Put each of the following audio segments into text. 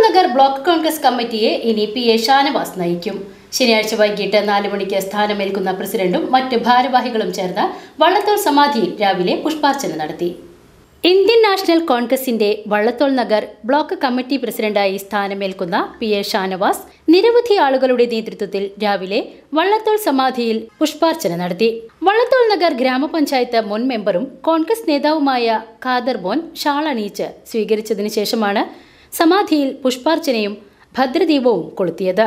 Nagar block Congress കമ്മിറ്റിയെ ഇനി P A Shanavas നയിക്കും ശനിയാഴ്ച വൈകിട്ട് നാല് മണിക്ക് സ്ഥാനമേൽക്കുന്ന പ്രസിഡന്റും മറ്റ് ഭാരവാഹികളും ചേർന്ന് വള്ളത്തോൾ സമാധിയിൽ രാവിലെ പുഷ്പാർച്ചന നടത്തി ഇന്ത്യൻ നാഷണൽ കോൺഗ്രസിന്റെ വള്ളത്തോൾ നഗർ ബ്ലോക്ക് കമ്മിറ്റി പ്രസിഡന്റായി സ്ഥാനമേൽക്കുന്ന പി എ ഷാനവാസ് നിരവധി ആളുകളുടെ നേതൃത്വത്തിൽ രാവിലെ വള്ളത്തോൾ സമാധിയിൽ പുഷ്പാർച്ചന നടത്തി വള്ളത്തോൾ നഗർ ഗ്രാമപഞ്ചായത്ത് മുൻ മെമ്പറും കോൺഗ്രസ് നേതാവുമായ ഖാദർ മോൻ ഷാൾ അണിയിച്ച് സ്വീകരിച്ചതിനു ശേഷമാണ് സമാധിയിൽ പുഷ്പാർച്ചനയും ഭദ്രദീപവും കൊളുത്തിയത്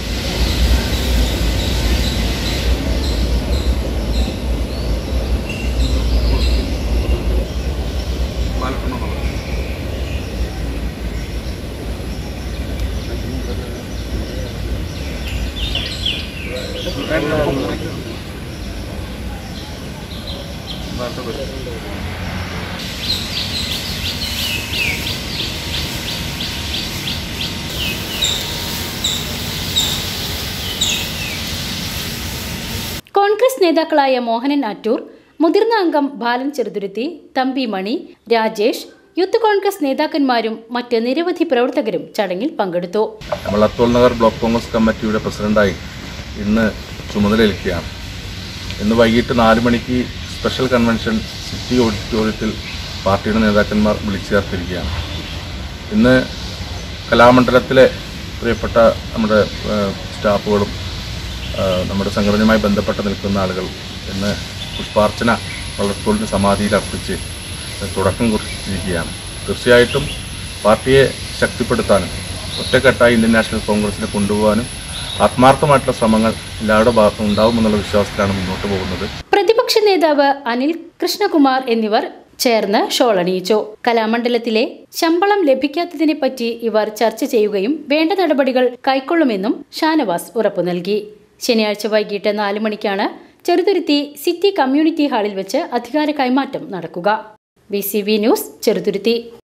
കോൺഗ്രസ് നേതാക്കളായ മോഹനൻ ആറ്റൂർ മുതിർന്ന അംഗം ബാലൻ ചെറുതുരുത്തി തമ്പി മണി രാജേഷ് യൂത്ത് കോൺഗ്രസ് നേതാക്കന്മാരും മറ്റ് നിരവധി പ്രവർത്തകരും ചടങ്ങിൽ പങ്കെടുത്തു വള്ളത്തോൾ നഗർ ബ്ലോക്ക് കോൺഗ്രസ് കമ്മിറ്റിയുടെ പ്രസിഡന്റായി ഇന്ന് ചുമതലയേൽക്കുകയാണ് ഇന്ന് വൈകിട്ട് നാല് മണിക്ക് സ്പെഷ്യൽ കൺവെൻഷൻ സിറ്റി ഓഡിറ്റോറിയത്തിൽ പാർട്ടിയുടെ നേതാക്കന്മാർ വിളിച്ചു ചേർത്തിരിക്കുകയാണ് ഇന്ന് കലാമണ്ഡലത്തിലെ പ്രിയപ്പെട്ട നമ്മുടെ ഏഹ്, സ്റ്റാഫുകളും ഏഹ്, നമ്മുടെ സംഘടനയുമായി ബന്ധപ്പെട്ട് നിൽക്കുന്ന ആളുകൾ ഇന്ന് പുഷ്പാർച്ചന വള്ളത്തോളിന് സമാധിയിൽ അർപ്പിച്ച് തുടക്കം കുറിച്ചിരിക്കുകയാണ് തീർച്ചയായിട്ടും പാർട്ടിയെ ശക്തിപ്പെടുത്താനും ഒറ്റക്കെട്ടായി ഇന്ത്യൻ നാഷണൽ കോൺഗ്രസിനെ കൊണ്ടുപോകാനും ആത്മാർത്ഥമായിട്ടുള്ള ശ്രമങ്ങൾ എല്ലാവരുടെ ഭാഗത്തും ഉണ്ടാവുമെന്നുള്ള വിശ്വാസത്തിലാണ് മുന്നോട്ട് പോകുന്നത് പ്രതിപക്ഷ നേതാവ് അനിൽ കൃഷ്ണകുമാർ എന്നിവർ ചേർന്ന് ഷോൾ അണിയിച്ചു കലാമണ്ഡലത്തിലെ ശമ്പളം ലഭിക്കാത്തതിനെ പറ്റി ഇവർ ചർച്ച ചെയ്യുകയും വേണ്ട നടപടികൾ കൈക്കൊള്ളുമെന്നും ഷാനവാസ് ഉറപ്പു നൽകി ശനിയാഴ്ച വൈകിട്ട് നാല് മണിക്കാണ് ചെറുതുരുത്തി സിറ്റി കമ്മ്യൂണിറ്റി ഹാളിൽ വെച്ച് അധികാര കൈമാറ്റം നടക്കുക ബി ന്യൂസ് ചെറുതുരുത്തി